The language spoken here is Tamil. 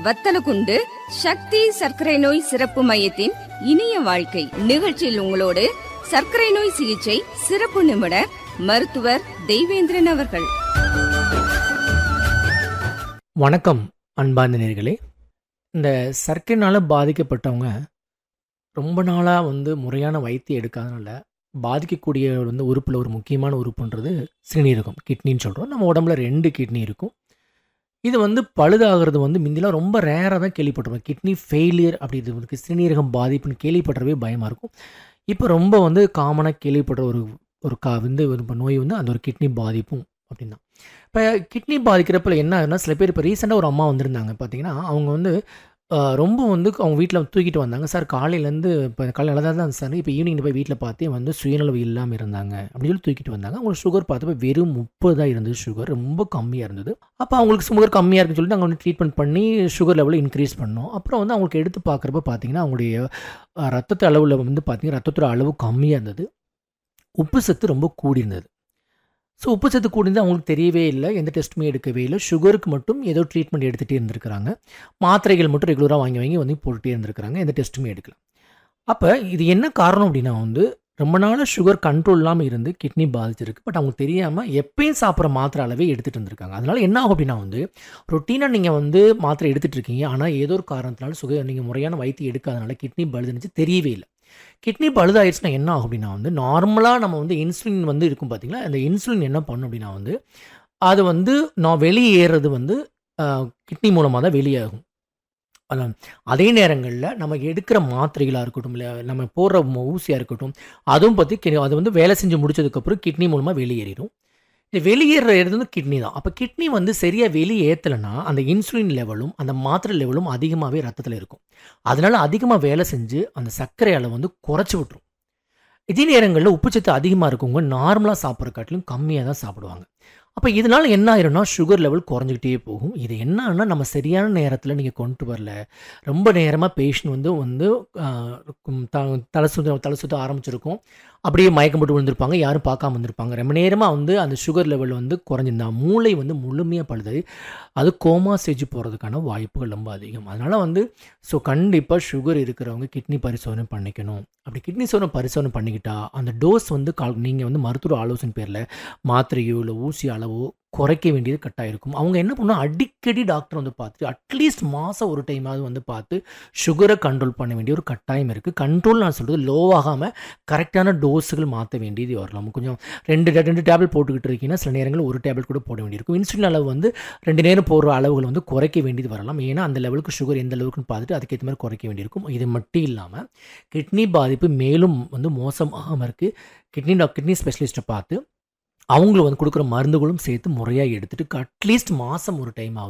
வத்தலகுண்டு சக்தி சர்க்கரை நோய் சிறப்பு மையத்தின் இனிய வாழ்க்கை நிகழ்ச்சியில் உங்களோடு சர்க்கரை நோய் சிகிச்சை சிறப்பு நிபுணர் மருத்துவர் தெய்வேந்திரன் அவர்கள் வணக்கம் அன்பார்ந்த நேர்களே இந்த சர்க்கரைனால் பாதிக்கப்பட்டவங்க ரொம்ப நாளாக வந்து முறையான வைத்தியம் எடுக்காதனால பாதிக்கக்கூடிய வந்து உறுப்பில் ஒரு முக்கியமான உறுப்புன்றது சிறுநீரகம் கிட்னின்னு சொல்கிறோம் நம்ம உடம்புல ரெண்டு கிட்னி இருக்கும் இது வந்து பழுதாகிறது வந்து முந்திலாம் ரொம்ப ரேராக தான் கேள்விப்பட்டிருப்போம் கிட்னி ஃபெயிலியர் அப்படி இது வந்து சிறுநீரகம் பாதிப்புன்னு கேள்விப்படுறவே பயமாக இருக்கும் இப்போ ரொம்ப வந்து காமனாக கேள்விப்படுற ஒரு ஒரு கா வந்து ஒரு நோய் வந்து அந்த ஒரு கிட்னி பாதிப்பும் அப்படின்னு தான் இப்போ கிட்னி பாதிக்கிறப்ப என்ன ஆகுதுன்னா சில பேர் இப்போ ரீசெண்டாக ஒரு அம்மா வந்திருந்தாங்க பார்த்தீங்கன்னா அவங்க வந்து ஆஹ், ரொம்ப வந்து அவங்க வீட்டில் தூக்கிட்டு வந்தாங்க சார் காலையிலேருந்து இப்போ காலையில் நல்லா தான் சார் இப்போ ஈவினிங் போய் வீட்டில் பார்த்தே வந்து சுயநலவு இல்லாமல் இருந்தாங்க அப்படின்னு சொல்லி தூக்கிட்டு வந்தாங்க அவங்களுக்கு சுகர் பார்த்தப்ப வெறும் முப்பது தான் இருந்தது சுகர் ரொம்ப கம்மியாக இருந்தது அப்போ அவங்களுக்கு சுகர் கம்மியாக இருக்குன்னு சொல்லிட்டு நாங்கள் வந்து ட்ரீட்மெண்ட் பண்ணி சுகர் லெவலை இன்க்ரீஸ் பண்ணோம் அப்புறம் வந்து அவங்களுக்கு எடுத்து பார்க்குறப்ப பார்த்தீங்கன்னா அவங்களுடைய ஆஹ், ரத்தத்து அளவில் வந்து பார்த்தீங்கன்னா ரத்தத்தோட அளவு கம்மியாக இருந்தது உப்பு சத்து ரொம்ப கூடி இருந்தது ஸோ உப்பு சத்து கூடிந்து அவங்களுக்கு தெரியவே இல்லை எந்த டெஸ்ட்டுமே எடுக்கவே இல்லை சுகருக்கு மட்டும் ஏதோ ட்ரீட்மெண்ட் எடுத்துகிட்டே இருந்திருக்கிறாங்க மாத்திரைகள் மட்டும் ரெகுலராக வாங்கி வாங்கி வந்து போட்டுகிட்டே இருந்திருக்கிறாங்க எந்த டெஸ்ட்டுமே எடுக்கல அப்போ இது என்ன காரணம் அப்படின்னா வந்து ரொம்ப நாளாக சுகர் கண்ட்ரோல் இல்லாமல் இருந்து கிட்னி பாதிச்சிருக்கு பட் அவங்களுக்கு தெரியாமல் எப்பயும் சாப்பிட்ற மாத்திரை அளவே எடுத்துகிட்டு இருந்திருக்காங்க அதனால என்ன ஆகும் அப்படின்னா வந்து ரொட்டீனாக நீங்கள் வந்து மாத்திரை எடுத்துகிட்டு இருக்கீங்க ஆனால் ஏதோ ஒரு காரணத்தினால சுகர் நீங்கள் முறையான வைத்தியம் எடுக்காதனால கிட்னி பழுதுனுச்சு தெரியவே இல்லை கிட்னி பழுதாயிடுச்சுன்னா என்ன ஆகும் அப்படின்னா வந்து நார்மலாக நம்ம வந்து இன்சுலின் வந்து இருக்கும் பார்த்தீங்களா அந்த இன்சுலின் என்ன பண்ணும் அப்படின்னா வந்து அது வந்து நான் வெளியேறது வந்து கிட்னி மூலமாக தான் வெளியாகும் அதான் அதே நேரங்களில் நம்ம எடுக்கிற மாத்திரைகளாக இருக்கட்டும் இல்லை நம்ம போடுற ம- ஊசியாக இருக்கட்டும் அதுவும் பற்றி கி- அது வந்து வேலை செஞ்சு முடிச்சதுக்கப்புறம் கிட்னி மூலமாக வெளியேறிடும் இது வெளியேறது வந்து கிட்னி தான் அப்போ கிட்னி வந்து சரியாக வெளியேற்றலைன்னா அந்த இன்சுலின் லெவலும் அந்த மாத்திரை லெவலும் அதிகமாகவே ரத்தத்தில் இருக்கும் அதனால அதிகமாக வேலை செஞ்சு அந்த சர்க்கரை அளவு வந்து குறைச்சி விட்டுரும் இதே நேரங்களில் உப்புச்சத்து அதிகமாக இருக்கவங்க நார்மலாக சாப்பிட்ற காட்டிலும் கம்மியாக தான் சாப்பிடுவாங்க அப்போ இதனால என்ன ஆயிரும்னா சுகர் லெவல் குறைஞ்சிக்கிட்டே போகும் இது என்னன்னா நம்ம சரியான நேரத்தில் நீங்கள் கொண்டு வரல ரொம்ப நேரமாக பேஷண்ட் வந்து வந்து ஆஹ், கும்- த- தலை சுத்த தலை சுத்த ஆரம்பிச்சிருக்கும் அப்படியே மயக்கம் போட்டு விழுந்திருப்பாங்க யாரும் பார்க்காம வந்திருப்பாங்க ரொம்ப நேரமாக வந்து அந்த சுகர் லெவல் வந்து குறைஞ்சிருந்தா மூளை வந்து முழுமையாக பழுது அது கோமா ஸ்டேஜ் போகிறதுக்கான வாய்ப்புகள் ரொம்ப அதிகம் அதனால் வந்து ஸோ கண்டிப்பாக சுகர் இருக்கிறவங்க கிட்னி பரிசோதனை பண்ணிக்கணும் அப்படி கிட்னி சோதனை பரிசோதனை பண்ணிக்கிட்டா அந்த டோஸ் வந்து கால் நீங்கள் வந்து மருத்துவ ஆலோசனை பேரில் மாத்திரையோ இல்லை ஊசி அளவோ குறைக்க வேண்டியது கட்டாயம் இருக்கும் அவங்க என்ன பண்ணணும் அடிக்கடி டாக்டர் வந்து பார்த்துட்டு அட்லீஸ்ட் மாதம் ஒரு டைமாவது வந்து பார்த்து சுகரை கண்ட்ரோல் பண்ண வேண்டிய ஒரு கட்டாயம் இருக்குது கண்ட்ரோல் நான் சொல்கிறது லோவாகாமல் கரெக்டான டோஸுகள் மாற்ற வேண்டியது வரலாம் கொஞ்சம் ரெண்டு ரெண்டு டேப்லெட் போட்டுக்கிட்டு இருக்கீங்கன்னா சில நேரங்களில் ஒரு டேப்லெட் கூட போட வேண்டியிருக்கும் இன்சுலின் அளவு வந்து ரெண்டு நேரம் போடுற அளவுகள் வந்து குறைக்க வேண்டியது வரலாம் ஏன்னா அந்த லெவலுக்கு சுகர் எந்த அளவுக்குன்னு பார்த்துட்டு அதுக்கேற்ற மாதிரி குறைக்க வேண்டியிருக்கும் இது மட்டும் இல்லாமல் கிட்னி பாதிப்பு மேலும் வந்து மோசமாகாமல் இருக்குது கிட்னி டாக் கிட்னி ஸ்பெஷலிஸ்ட்டை பார்த்து அவங்களும் வந்து கொடுக்குற மருந்துகளும் சேர்த்து முறையாக எடுத்துட்டு அட்லீஸ்ட் மாதம் ஒரு டைம் ஆகுது